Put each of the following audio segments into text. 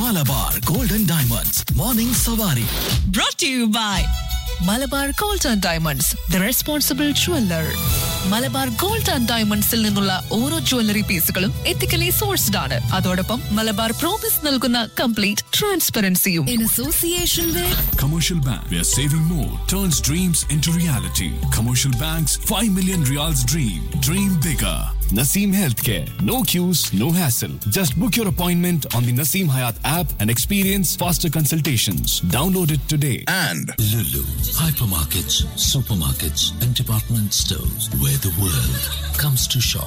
Malabar golden diamonds morning സവാരി brought to you by Malabar gold and diamonds the responsible jeweller Malabar gold and ഡയമണ്ട്സിൽ നിന്നുള്ള ഓരോ jewellery പീസുകളും ethically sourced ആണ് അതോടൊപ്പം മലബാർ പ്രോമിസ് നൽകുന്ന കംപ്ലീറ്റ് ട്രാൻസ്പെറൻസിയും in association Commercial Bank, where saving more turns dreams into reality. Commercial Bank's 5 million reals dream. Dream bigger. Naseem Healthcare. No queues, no hassle. Just book your appointment on the Naseem Hayat app and experience faster consultations. Download it today. and Lulu, hypermarkets, supermarkets, and department stores where the world comes to shop.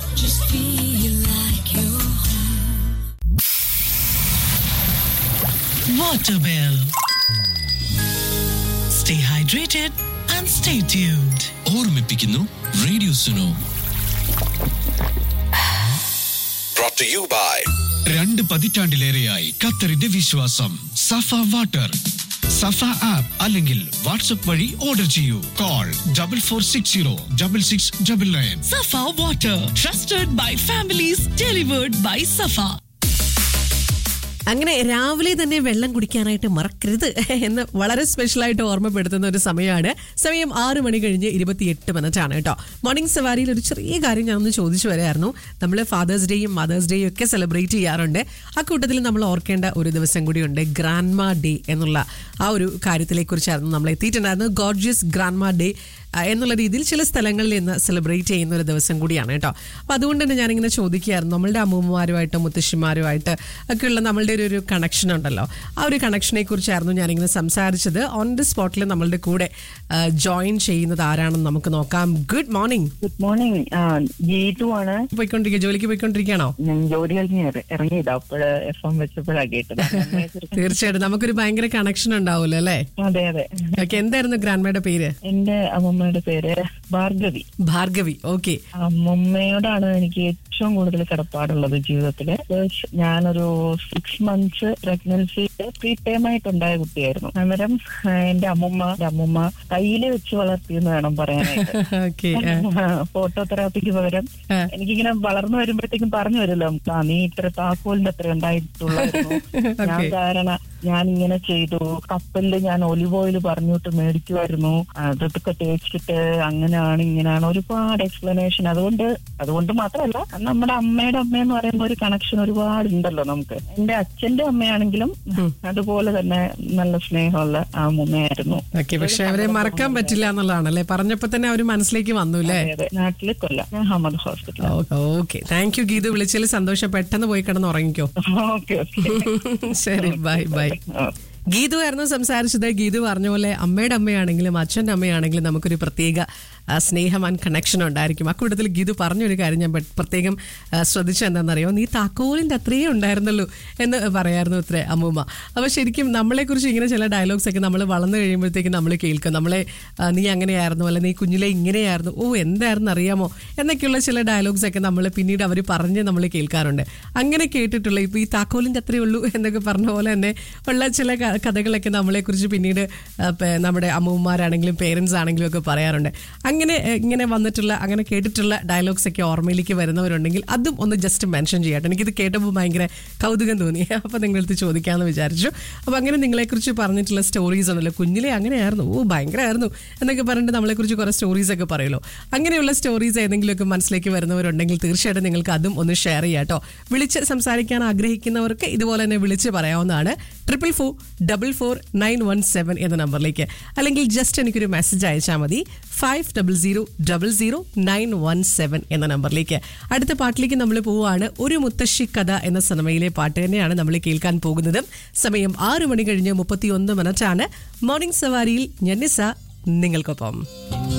Waterwell. Stay hydrated and stay tuned. ഓർമ്മിപ്പിക്കുന്നു radio Suno brought to you by രണ്ട് പതിറ്റാണ്ടിലേറെയായി ഖത്തറിന്റെ വിശ്വാസം Safa water Safa app അല്ലെങ്കിൽ WhatsApp വഴി order ചെയ്യൂ call double four six zero double six double nine Safa water, trusted by families, delivered by Safa. അങ്ങനെ രാവിലെ തന്നെ വെള്ളം കുടിക്കാനായിട്ട് മറക്കരുത് എന്ന് വളരെ സ്പെഷ്യലായിട്ട് ഓർമ്മപ്പെടുത്തുന്ന ഒരു സമയമാണ് സമയം ആറ് മണി കഴിഞ്ഞ് ഇരുപത്തിയെട്ട് മിനിറ്റ് ആണ് കേട്ടോ മോർണിംഗ് സവാരിയിൽ ഒരു ചെറിയ കാര്യം ഞാൻ ഒന്ന് ചോദിച്ചു വരായിരുന്നു നമ്മൾ ഫാദേഴ്സ് ഡേയും മദേഴ്സ് ഡേയും ഒക്കെ സെലിബ്രേറ്റ് ചെയ്യാറുണ്ട് ആ കൂട്ടത്തിൽ നമ്മൾ ഓർക്കേണ്ട ഒരു ദിവസം കൂടിയുണ്ട് ഗ്രാൻഡ്മ ഡേ എന്നുള്ള ആ ഒരു കാര്യത്തിനെക്കുറിച്ചായിരുന്നു നമ്മൾ എത്തിയിട്ടുണ്ടായിരുന്നു ഗോഡ്ജിയസ് ഗ്രാൻഡ്മ ഡേ ആ, എന്നുള്ള രീതിയിൽ ചില സ്ഥലങ്ങളിൽ ഇന്ന് സെലിബ്രേറ്റ് ചെയ്യുന്ന ഒരു ദിവസം കൂടിയാണ് കേട്ടോ അപ്പം അതുകൊണ്ട് തന്നെ ഞാനിങ്ങനെ ചോദിക്കുകയായിരുന്നു നമ്മളുടെ അമ്മൂമ്മമാരുമായിട്ട് മുത്തശ്ശിമാരുമായിട്ട് ഒക്കെയുള്ള നമ്മളുടെ ഒരു ഒരു കണക്ഷൻ ഉണ്ടല്ലോ ആ ഒരു കണക്ഷനെ കുറിച്ചായിരുന്നു ഞാനിങ്ങനെ സംസാരിച്ചത് ഓൺ ദി സ്പോട്ടിൽ നമ്മളുടെ കൂടെ ജോയിൻ ചെയ്യുന്നത് ആരാണെന്ന് നമുക്ക് നോക്കാം good morning good morning Jeethu ആണ് പോയിക്കൊണ്ടിരിക്കുക ജോലിക്ക് പോയിക്കൊണ്ടിരിക്കുകയാണോ ഞാൻ ജോലി കഴിഞ്ഞ് ഇറ- ഇറങ്ങിയത് അപ്പോഴ് എഫ് എം വെച്ചപ്പോഴാ കേട്ടത് തീർച്ചയായിട്ടും നമുക്കൊരു ഭയങ്കര കണക്ഷൻ ഉണ്ടാവുമല്ലോ അല്ലേ അതെ അതെ ഓക്കെ എന്തായിരുന്നു ഗ്രാൻഡ്മയുടെ പേര് എന്റെ അമ്മമ്മയുടെ പേര് ഭാർഗവി ഭാർഗവി ഓക്കെ അമ്മമ്മയോടാണ് എനിക്ക് ഏറ്റവും കൂടുതൽ കിടപ്പാടുള്ളത് ജീവിതത്തില് Because ഞാനൊരു six months pregnancy preterm ആയിട്ടുണ്ടായ കുട്ടിയായിരുന്നു അന്നേരം ആ, എന്റെ അമ്മമ്മ എന്റെ അമ്മമ്മ കയ്യില് വെച്ച് വളർത്തിയെന്ന് വേണം പറയാനായിട്ട് ഓക്കെ ഫോട്ടോ തെറാപ്പിക്ക് പകരം ആ. എനിക്കിങ്ങനെ വളർന്നു വരുമ്പോഴത്തേക്കും പറഞ്ഞു വരുമല്ലോ ആ നീ ഇത്ര താക്കോലിന്റെ അത്ര ഉണ്ടായിട്ടുള്ളായിരുന്നു ഞാൻ Okay. ധാരണ ഞാൻ ഇങ്ങനെ ചെയ്തു കപ്പലില് ഞാൻ ഒലിവ് ഓയിൽ പറഞ്ഞിട്ട് മേടിക്കുമായിരുന്നു അതൊക്കെ തേച്ചിട്ട് അങ്ങനെയാണ് ഇങ്ങനെയാണ് ഒരുപാട് എക്സ്പ്ലനേഷൻ അതുകൊണ്ട് അതുകൊണ്ട് മാത്രമല്ല നമ്മുടെ അമ്മയുടെ അമ്മയെന്ന് പറയുന്ന ഒരു കണക്ഷൻ ഒരുപാട് ഉണ്ടല്ലോ നമുക്ക് എന്റെ അച്ഛന്റെ അമ്മയാണെങ്കിലും അതുപോലെ തന്നെ നല്ല സ്നേഹമുള്ള ആ അമ്മയായിരുന്നു ഓക്കെ പക്ഷെ അവരെ മറക്കാൻ പറ്റില്ല എന്നുള്ളതാണ് അല്ലേ പറഞ്ഞപ്പോ തന്നെ അവര് മനസ്സിലേക്ക് വന്നു അല്ലേ അതെ, അതെ. നാട്ടില് കൊല്ലം ഞാൻ Hamad hospital okay thank you Geethu വിളിച്ചതിൽ സന്തോഷം പെട്ടെന്ന് പോയി കിടന്ന് ഉറങ്ങിക്കോ ഓക്കെ ഓക്കെ ശരി ബൈ ബൈ ഗീതു ആയിരുന്നു സംസാരിച്ചത് ഗീതു പറഞ്ഞ പോലെ അമ്മയുടെ അമ്മയാണെങ്കിലും അച്ഛൻ്റെ അമ്മയാണെങ്കിലും നമുക്കൊരു പ്രത്യേക ആ, സ്നേഹം ആൻഡ് കണക്ഷൻ ഉണ്ടായിരിക്കും അക്കൂട്ടത്തിൽ ഗീതു പറഞ്ഞൊരു കാര്യം ഞാൻ പെ- പ്രത്യേകം ആ, ശ്രദ്ധിച്ചത് എന്താണെന്നറിയോ നീ താക്കോലിൻ്റെ അത്രയേ ഉണ്ടായിരുന്നുള്ളൂ എന്ന് പറയായിരുന്നു ഇത്രേ അമ്മൂമ്മ അപ്പോൾ ശരിക്കും നമ്മളെക്കുറിച്ച് ഇങ്ങനെ ചില ഡയലോഗ്സ് ഒക്കെ നമ്മൾ വളർന്നു കഴിയുമ്പോഴത്തേക്കും നമ്മൾ കേൾക്കും നമ്മളെ ആ, നീ അങ്ങനെയായിരുന്നു അല്ലെ നീ കുഞ്ഞിലെ ഇങ്ങനെയായിരുന്നു ഓ എന്തായിരുന്നു അറിയാമോ എന്നൊക്കെയുള്ള ചില ഡയലോഗ്സ് ഒക്കെ നമ്മൾ പിന്നീട് അവർ പറഞ്ഞ് നമ്മൾ കേൾക്കാറുണ്ട് അങ്ങനെ കേട്ടിട്ടുള്ള ഇപ്പോൾ ഈ താക്കോലിൻ്റെ അത്രയേ ഉള്ളൂ എന്നൊക്കെ പറഞ്ഞ പോലെ തന്നെ ഉള്ള ചില ക- കഥകളൊക്കെ നമ്മളെക്കുറിച്ച് പിന്നീട് ആ, പേ- നമ്മുടെ അമ്മൂമ്മമാരാണെങ്കിലും പേരൻസ് ആണെങ്കിലും ഒക്കെ പറയാറുണ്ട് അങ്ങനെ ഏ, ഇങ്ങനെ വന്നിട്ടുള്ള അങ്ങനെ കേട്ടിട്ടുള്ള ഡയലോഗ്സ് ഒക്കെ ഓർമ്മയിലേക്ക് വരുന്നവരുണ്ടെങ്കിൽ അതും ഒന്ന് ജസ്റ്റ് മെൻഷൻ ചെയ്യട്ടെ എനിക്കിത് കേട്ടപ്പോൾ ഭയങ്കര കൗതുകം തോന്നി അപ്പോൾ നിങ്ങളടുത്ത് ചോദിക്കാമെന്ന് വിചാരിച്ചു അപ്പോൾ അങ്ങനെ നിങ്ങളെക്കുറിച്ച് പറഞ്ഞിട്ടുള്ള സ്റ്റോറീസ് ഉണ്ടല്ലോ കുഞ്ഞിലെ അങ്ങനെയായിരുന്നു ഓ ഭയങ്കരമായിരുന്നു എന്നൊക്കെ പറഞ്ഞിട്ട് നമ്മളെക്കുറിച്ച് കുറേ സ്റ്റോറീസ് ഒക്കെ പറയുമല്ലോ അങ്ങനെയുള്ള സ്റ്റോറീസ് ഏതെങ്കിലുമൊക്കെ മനസ്സിലേക്ക് വരുന്നവരുണ്ടെങ്കിൽ തീർച്ചയായിട്ടും നിങ്ങൾക്ക് അതും ഒന്ന് ഷെയർ ചെയ്യാം കേട്ടോ വിളിച്ച് സംസാരിക്കാൻ ആഗ്രഹിക്കുന്നവർക്ക് ഇതുപോലെ തന്നെ വിളിച്ച് പറയാവുന്നതാണ് triple four double four nine one seven എന്ന നമ്പറിലേക്ക് അല്ലെങ്കിൽ ജസ്റ്റ് എനിക്കൊരു മെസ്സേജ് അയച്ചാൽ മതി five double zero double zero nine one seven എന്ന നമ്പറിലേക്ക് അടുത്ത പാട്ടിലേക്ക് നമ്മൾ പോവുകയാണ് ഒരു മുത്തശ്ശി കഥ എന്ന സിനിമയിലെ പാട്ട് തന്നെയാണ് നമ്മൾ കേൾക്കാൻ പോകുന്നത് സമയം ആറ് മണി കഴിഞ്ഞ് മുപ്പത്തി ഒന്ന് മിനിറ്റാണ് മോർണിംഗ് സവാരിയിൽ ഞന്നിസ നിങ്ങൾക്കൊപ്പം